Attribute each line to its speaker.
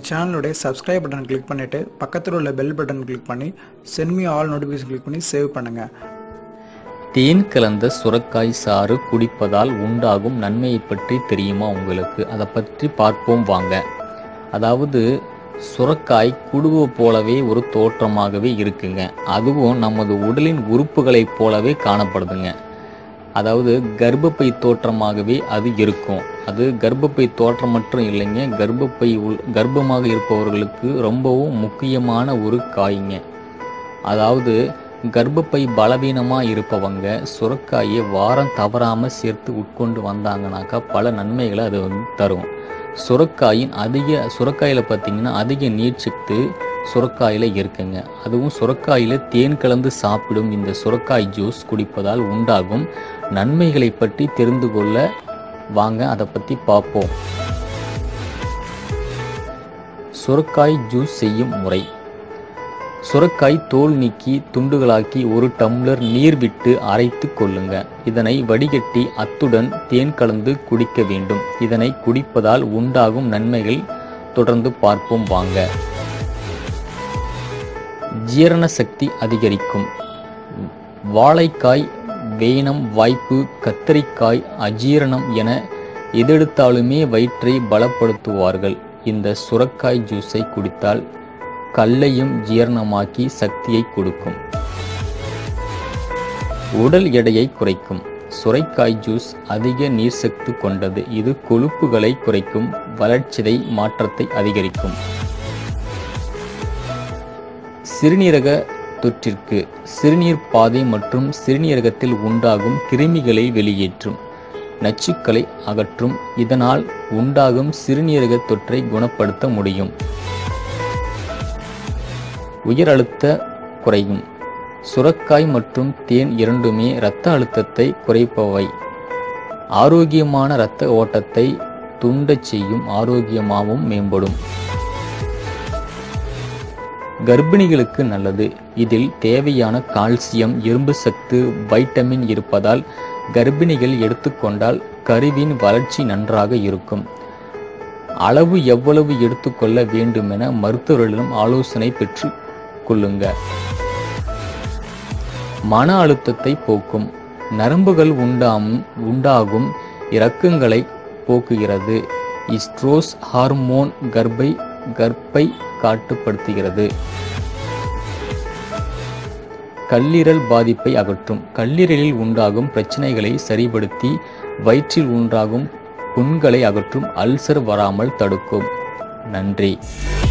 Speaker 1: எங்கள் சேனலுடைய subscribe button click பண்ணிவிட்டு பக்கத்தில் உள்ள பெல் பட்டன் கிளிக் பண்ணி சென்மி ஆல் நோட்டிஃபிகேஷன் கிளிக் பண்ணி சேவ் பண்ணுங்கள்
Speaker 2: தேன் கலந்த சுரக்காய் சாறு குடிப்பதால் உண்டாகும் நன்மையை பற்றி தெரியுமா உங்களுக்கு அதை பற்றி பார்ப்போம் வாங்க அதாவது சுரக்காய் குடுவை போலவே ஒரு தோற்றமாகவே இருக்குங்க அதுவும் நமது உடலின் உறுப்புகளைப் போலவே காணப்படுதுங்க அதாவது கர்ப்பப்பை தோற்றமாகவே அது இருக்கும் அது கர்ப்பப்பை தோற்றம் மட்டும் இல்லைங்க கர்ப்பப்பை உள் கர்ப்பமாக இருப்பவர்களுக்கு ரொம்பவும் முக்கியமான ஒரு காய்ங்க அதாவது கர்ப்பப்பை பலவீனமாக இருப்பவங்க சுரக்காயை வாரம் தவறாமல் சேர்த்து உட்கொண்டு வந்தாங்கனாக்கா பல நன்மைகளை அது வந்து தரும் சுரக்காயின் அதிக சுரக்காயில் பார்த்தீங்கன்னா அதிக நீர்ச்சத்து சுரக்காயில் இருக்குங்க அதுவும் சுரக்காயில் தேன் கலந்து சாப்பிடும் இந்த சுரக்காய் ஜூஸ் குடிப்பதால் உண்டாகும் நன்மைகளை பற்றி தெரிந்து கொள்ள வாங்க அதை பற்றி பார்ப்போம் சுரக்காய் ஜூஸ் செய்யும் முறை சுரக்காய் தோல் நீக்கி துண்டுகளாக்கி ஒரு டம்ளர் நீர் விட்டு அரைத்து கொள்ளுங்க இதனை வடிகட்டி அத்துடன் தேன் கலந்து குடிக்க வேண்டும் இதனை குடிப்பதால் உண்டாகும் நன்மைகள் தொடர்ந்து பார்ப்போம் வாங்க ஜீரண சக்தி அதிகரிக்கும் வாழைக்காய் வேனம் வாய்ப்பு கத்தரிக்காய் அஜீரணம் என எதெடுத்தாலுமே வயிற்றை பலப்படுத்துவார்கள் இந்த சுரக்காய் ஜூஸை குடித்தால் கல்லையும் ஜீரணமாக்கி சக்தியை கொடுக்கும் உடல் எடையை குறைக்கும் சுரைக்காய் ஜூஸ் அதிக நீர்சத்து கொண்டது இது கொழுப்புகளை குறைக்கும் வளர்ச்சிதை மாற்றத்தை அதிகரிக்கும் சிறுநீரக தொற்றிற்கு சிறுநீர் பாதை மற்றும் சிறுநீரகத்தில் உண்டாகும் கிருமிகளை வெளியேற்றும் நச்சுக்களை அகற்றும் இதனால் உண்டாகும் சிறுநீரக தொற்றை குணப்படுத்த முடியும் உயர் அழுத்த குறையும் சுரக்காய் மற்றும் தேன் இரண்டுமே இரத்த அழுத்தத்தை குறைப்பவை ஆரோக்கியமான இரத்த ஓட்டத்தை துண்டச் செய்யும் ஆரோக்கியமாகவும் மேம்படும் கர்ப்பிணிகளுக்கு நல்லது இதில் தேவையான கால்சியம் இரும்பு சத்து வைட்டமின் இருப்பதால் கர்ப்பிணிகள் எடுத்துக்கொண்டால் கருவின் வளர்ச்சி நன்றாக இருக்கும் அளவு எவ்வளவு எடுத்துக்கொள்ள வேண்டுமென மருத்துவர்களிடம் ஆலோசனை பெற்று கொள்ளுங்க மன அழுத்தத்தை போக்கும் நரம்புகள் உண்டாகும் உண்டாகும் இறக்கங்களை போக்குகிறது இஸ்ட்ரோஸ் ஹார்மோன் கர்ப்பை கர்ப்பை காட்டுப்படுத்துகிறது கல்லீரல் பாதிப்பை அகற்றும் கல்லீரலில் உண்டாகும் பிரச்சனைகளை சரிபடுத்தி வயிற்றில் உண்டாகும் புண்களை அகற்றும் அல்சர் வராமல் தடுக்கும் நன்றி